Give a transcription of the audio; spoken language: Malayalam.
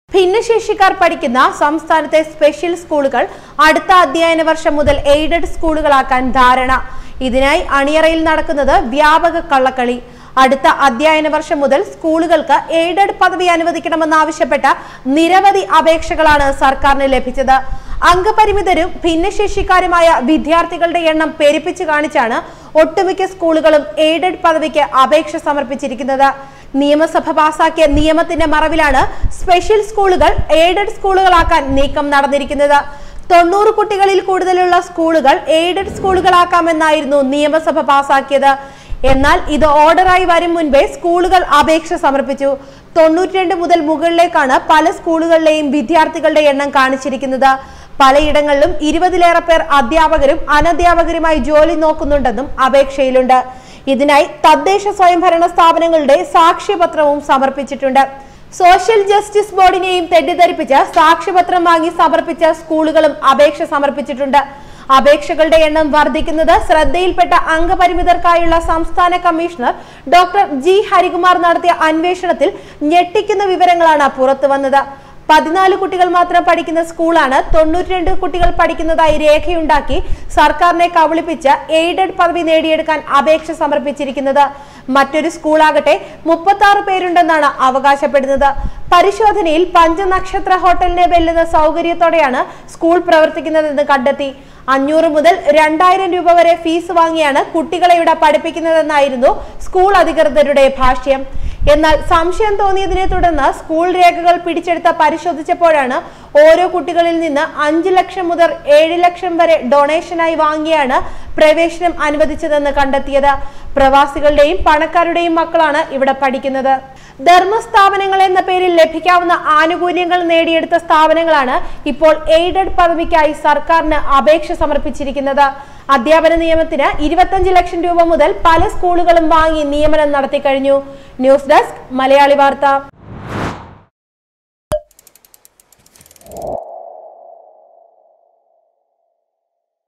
ഭിന്നശേഷിക്കാർ പഠിക്കുന്ന സംസ്ഥാനത്തെ സ്പെഷ്യൽ സ്കൂളുകൾ അടുത്ത അധ്യയന വർഷം മുതൽ എയ്ഡഡ് സ്കൂളുകളാക്കാൻ ധാരണ ഇതിനായി അണിയറയിൽ നടക്കുന്നത് വ്യാപക കള്ളക്കളി അടുത്ത അധ്യയന വർഷം മുതൽ സ്കൂളുകൾക്ക് എയ്ഡഡ് പദവി അനുവദിക്കണമെന്നാവശ്യപ്പെട്ട നിരവധി അപേക്ഷകളാണ് സർക്കാരിന് ലഭിച്ചത് അംഗപരിമിതരും ഭിന്നശേഷിക്കാരുമായ വിദ്യാർത്ഥികളുടെ എണ്ണം പെരുപ്പിച്ചു കാണിച്ചാണ് ഒട്ടുമിക്ക സ്കൂളുകളും എയ്ഡഡ് പദവിക്ക് അപേക്ഷ സമർപ്പിച്ചിരിക്കുന്നത് നിയമസഭ പാസാക്കിയ നിയമത്തിന്റെ മറവിലാണ് സ്പെഷ്യൽ സ്കൂളുകൾ എയ്ഡഡ് സ്കൂളുകളാക്കാൻ നീക്കം നടന്നിരിക്കുന്നത് തൊണ്ണൂറ് കുട്ടികളിൽ കൂടുതലുള്ള സ്കൂളുകൾ എയ്ഡഡ് സ്കൂളുകളാക്കാമെന്നായിരുന്നു നിയമസഭ പാസാക്കിയത് എന്നാൽ ഇത് ഓർഡറായി വരും മുൻപേ സ്കൂളുകൾ അപേക്ഷ സമർപ്പിച്ചു തൊണ്ണൂറ്റിരണ്ട് മുതൽ മുകളിലേക്കാണ് പല സ്കൂളുകളിലെയും വിദ്യാർത്ഥികളുടെ എണ്ണം കാണിച്ചിരിക്കുന്നത് പലയിടങ്ങളിലും ഇരുപതിലേറെ പേർ അധ്യാപകരും അനധ്യാപകരുമായി ജോലി നോക്കുന്നുണ്ടെന്നും അപേക്ഷയിലുണ്ട് ഇതിനായി തദ്ദേശ സ്വയംഭരണ സ്ഥാപനങ്ങളുടെ സാക്ഷ്യപത്രവും സമർപ്പിച്ചിട്ടുണ്ട് സോഷ്യൽ ജസ്റ്റിസ് ബോർഡിനെയും തെറ്റിദ്ധരിപ്പിച്ച് സാക്ഷ്യപത്രം വാങ്ങി സമർപ്പിച്ച സ്കൂളുകളും അപേക്ഷ സമർപ്പിച്ചിട്ടുണ്ട് അപേക്ഷകളുടെ എണ്ണം വർദ്ധിക്കുന്നത് ശ്രദ്ധയിൽപ്പെട്ട അംഗപരിമിതർക്കായുള്ള സംസ്ഥാന കമ്മീഷണർ ഡോക്ടർ ജി ഹരികുമാർ നടത്തിയ അന്വേഷണത്തിൽ ഞെട്ടിക്കുന്ന വിവരങ്ങളാണ് പുറത്തുവന്നത് പതിനാല് കുട്ടികൾ മാത്രം പഠിക്കുന്ന സ്കൂളാണ് തൊണ്ണൂറ്റിരണ്ട് കുട്ടികൾ പഠിക്കുന്നതായി രേഖയുണ്ടാക്കി സർക്കാരിനെ കബളിപ്പിച്ച് എയ്ഡഡ് പദവി നേടിയെടുക്കാൻ അപേക്ഷ സമർപ്പിച്ചിരിക്കുന്നത് മറ്റൊരു സ്കൂളാകട്ടെ മുപ്പത്തി ആറ് പേരുണ്ടെന്നാണ് അവകാശപ്പെടുന്നത് പരിശോധനയിൽ പഞ്ചനക്ഷത്ര ഹോട്ടലിനെ വെല്ലുന്ന സൗകര്യത്തോടെയാണ് സ്കൂൾ പ്രവർത്തിക്കുന്നതെന്ന് കണ്ടെത്തി അഞ്ഞൂറ് മുതൽ രണ്ടായിരം രൂപ വരെ ഫീസ് വാങ്ങിയാണ് കുട്ടികളെ ഇവിടെ പഠിപ്പിക്കുന്നതെന്നായിരുന്നു സ്കൂൾ അധികൃതരുടെ ഭാഷ്യം എന്നാൽ സംശയം തോന്നിയതിനെ തുടർന്ന് സ്കൂൾ രേഖകൾ പിടിച്ചെടുത്ത് പരിശോധിച്ചപ്പോഴാണ് ഓരോ കുട്ടികളിൽ നിന്ന് അഞ്ചു ലക്ഷം മുതൽ ഏഴ് ലക്ഷം വരെ ഡൊണേഷനായി വാങ്ങിയാണ് പ്രവേശനം അനുവദിച്ചതെന്ന് കണ്ടെത്തിയത് പ്രവാസികളുടെയും പണക്കാരുടെയും മക്കളാണ് ഇവിടെ പഠിക്കുന്നത് ധർമ്മസ്ഥാപനങ്ങൾ എന്ന പേരിൽ ലഭിക്കാവുന്ന ആനുകൂല്യങ്ങൾ നേടിയെടുത്ത സ്ഥാപനങ്ങളാണ് ഇപ്പോൾ എയ്ഡഡ് പദവിക്കായി സർക്കാരിന് അപേക്ഷ സമർപ്പിച്ചിരിക്കുന്നത് അധ്യാപന നിയമത്തിന് ഇരുപത്തഞ്ച് ലക്ഷം രൂപ മുതൽ പല സ്കൂളുകളും വാങ്ങി നിയമനം നടത്തി കഴിഞ്ഞു ന്യൂസ് ഡെസ്ക് മലയാളി വാർത്ത